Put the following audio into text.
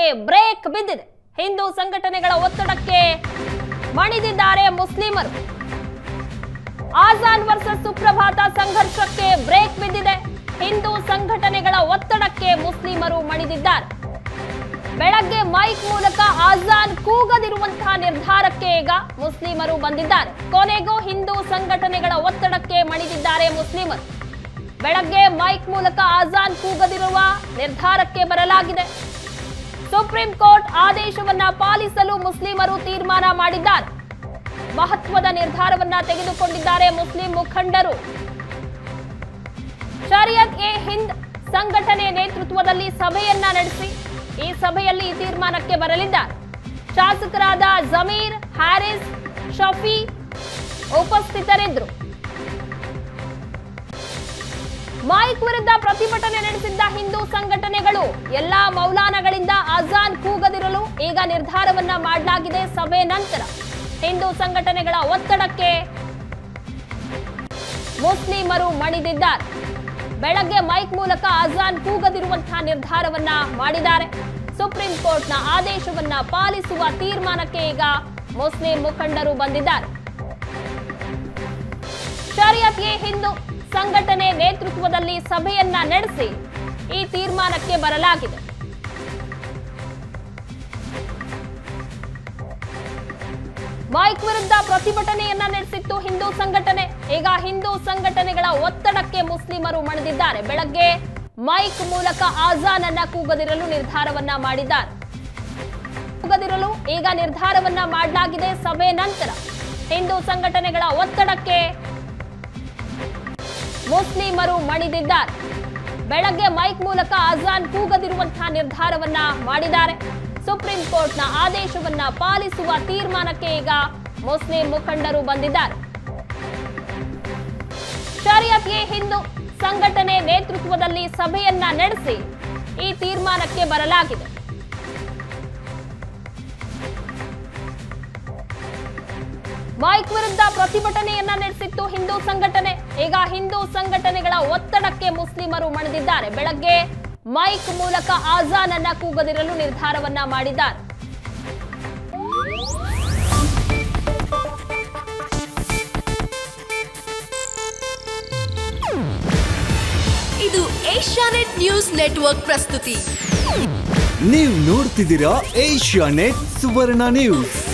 ಒತ್ತಡಕ್ಕೆ ಬ್ರೇಕ್ ಬಿದ್ದಿದೆ ಹಿಂದೂ ಸಂಘಟನೆಗಳ ಒತ್ತಡಕ್ಕೆ ಮಣಿದಿದ್ದಾರೆ ಮುಸ್ಲಿಮರು ಆಜಾನ್ ವರ್ಸಸ್ ಸುಪ್ರಭಾತ ಸಂಘರ್ಷಕ್ಕೆ ಬ್ರೇಕ್ ಬಿದ್ದಿದೆ ಹಿಂದೂ ಸಂಘಟನೆಗಳ ಒತ್ತಡಕ್ಕೆ ಮುಸ್ಲಿಮರು ಮಣಿದಿದ್ದಾರೆ ಬೆಳಗ್ಗೆ ಮೈಕ್ ಮೂಲಕ ಆಜಾನ್ ಕೂಗದಿರುವಂತಹ ನಿರ್ಧಾರಕ್ಕೆ ಈಗ ಮುಸ್ಲಿಮರು ಬಂದಿದ್ದಾರೆ ಕೊನೆಗೂ ಹಿಂದೂ ಸಂಘಟನೆಗಳ ಒತ್ತಡಕ್ಕೆ ಮಣಿದಿದ್ದಾರೆ ಮುಸ್ಲಿಮರು ಬೆಳಗ್ಗೆ ಮೈಕ್ ಮೂಲಕ ಆಜಾನ್ ಕೂಗದಿರುವ ನಿರ್ಧಾರಕ್ಕೆ ಬರಲಾಗಿದೆ ಸುಪ್ರೀಂ ಕೋರ್ಟ್ ಆದೇಶವನ್ನ ಪಾಲಿಸಲು ಮುಸ್ಲಿಮರು ತೀರ್ಮಾನ ಮಾಡಿದ್ದಾರೆ ಮಹತ್ವದ ನಿರ್ಧಾರವನ್ನ ತೆಗೆದುಕೊಂಡಿದ್ದಾರೆ ಮುಸ್ಲಿಂ ಮುಖಂಡರು ಶರಿಯತ್ ಎ ಹಿಂದ್ ಸಂಘಟನೆ ನೇತೃತ್ವದಲ್ಲಿ ಸಭೆಯನ್ನ ನಡೆಸಿ ಈ ಸಭೆಯಲ್ಲಿ ಈ ತೀರ್ಮಾನಕ್ಕೆ ಬರಲಿದ್ದಾರೆ ಶಾಸಕರಾದ ಜಮೀರ್ ಹ್ಯಾರಿಸ್ ಶಫಿ ಉಪಸ್ಥಿತರಿದ್ದರು ಮೈಕ್ ವಿರುದ್ಧ ಪ್ರತಿಭಟನೆ ನಡೆಸಿದ್ದ ಹಿಂದೂ ಸಂಘಟನೆಗಳು ಎಲ್ಲಾ ಮೌಲಾನಗಳಿಂದ ಅಜಾನ್ ಕೂಗದಿರಲು ಈಗ ನಿರ್ಧಾರವನ್ನ ಮಾಡಲಾಗಿದೆ ಸಭೆ ನಂತರ ಹಿಂದೂ ಸಂಘಟನೆಗಳ ಒತ್ತಡಕ್ಕೆ ಮುಸ್ಲಿಮರು ಮಣಿದಿದ್ದಾರೆ ಬೆಳಗ್ಗೆ ಮೈಕ್ ಮೂಲಕ ಅಜಾನ್ ಕೂಗದಿರುವಂತಹ ನಿರ್ಧಾರವನ್ನ ಮಾಡಿದ್ದಾರೆ ಸುಪ್ರೀಂ ಕೋರ್ಟ್ನ ಆದೇಶವನ್ನ ಪಾಲಿಸುವ ತೀರ್ಮಾನಕ್ಕೆ ಈಗ ಮುಸ್ಲಿಂ ಮುಖಂಡರು ಬಂದಿದ್ದಾರೆ ಶರಿಯತ್ ಎ ಹಿಂದೂ ಸಂಘಟನೆ ನೇತೃತ್ವದಲ್ಲಿ ಸಭೆಯನ್ನ ನಡೆಸಿ ಈ ತೀರ್ಮಾನಕ್ಕೆ ಬರಲಾಗಿದೆ ಮೈಕ್ ವಿರುದ್ಧ ಪ್ರತಿಭಟನೆಯನ್ನ ನಡೆಸಿತ್ತು ಹಿಂದೂ ಸಂಘಟನೆ ಈಗ ಹಿಂದೂ ಸಂಘಟನೆಗಳ ಒತ್ತಡಕ್ಕೆ ಮುಸ್ಲಿಮರು ಮಣಿದಿದ್ದಾರೆ ಬೆಳಗ್ಗೆ ಮೈಕ್ ಮೂಲಕ ಆಜಾನ್ ಅನ್ನ ಕೂಗದಿರಲು ನಿರ್ಧಾರವನ್ನ ಮಾಡಿದ್ದಾರೆ ಕೂಗದಿರಲು ಈಗ ನಿರ್ಧಾರವನ್ನ ಮಾಡಲಾಗಿದೆ ಸಭೆ ನಂತರ ಹಿಂದೂ ಸಂಘಟನೆಗಳ ಒತ್ತಡಕ್ಕೆ ಮುಸ್ಲಿಮರು ಮಣಿದಿದ್ದಾರೆ ಬೆಳಗ್ಗೆ ಮೈಕ್ ಮೂಲಕ ಅಜಾನ್ ಕೂಗದಿರುವಂತಹ ನಿರ್ಧಾರವನ್ನ ಮಾಡಿದ್ದಾರೆ ಸುಪ್ರೀಂ ಕೋರ್ಟ್ನ ಆದೇಶವನ್ನ ಪಾಲಿಸುವ ತೀರ್ಮಾನಕ್ಕೆ ಈಗ ಮುಸ್ಲಿಂ ಮುಖಂಡರು ಬಂದಿದ್ದಾರೆ ಶರಿಯತ್ ಎ ಹಿಂದೂ ಸಂಘಟನೆ ನೇತೃತ್ವದಲ್ಲಿ ಸಭೆಯನ್ನ ನಡೆಸಿ ಈ ತೀರ್ಮಾನಕ್ಕೆ ಬರಲಾಗಿದೆ ಮೈಕ್ ವಿರುದ್ಧ ಪ್ರತಿಭಟನೆಯನ್ನ ನಡೆಸಿತ್ತು ಹಿಂದೂ ಸಂಘಟನೆ ಈಗ ಹಿಂದೂ ಸಂಘಟನೆಗಳ ಒತ್ತಡಕ್ಕೆ ಮುಸ್ಲಿಮರು ಮಣಿದಿದ್ದಾರೆ ಬೆಳಗ್ಗೆ ಮೈಕ್ ಮೂಲಕ ಆಜಾನ್ ಅನ್ನ ಕೂಗದಿರಲು ನಿರ್ಧಾರವನ್ನ ಮಾಡಿದ್ದಾರೆ ಇದು ಏಷ್ಯಾನೆಟ್ ನ್ಯೂಸ್ ನೆಟ್ವರ್ಕ್ ಪ್ರಸ್ತುತಿ ನೀವು ನೋಡ್ತಿದ್ದೀರಾ ಏಷ್ಯಾ ನೆಟ್ ಸುವರ್ಣ ನ್ಯೂಸ್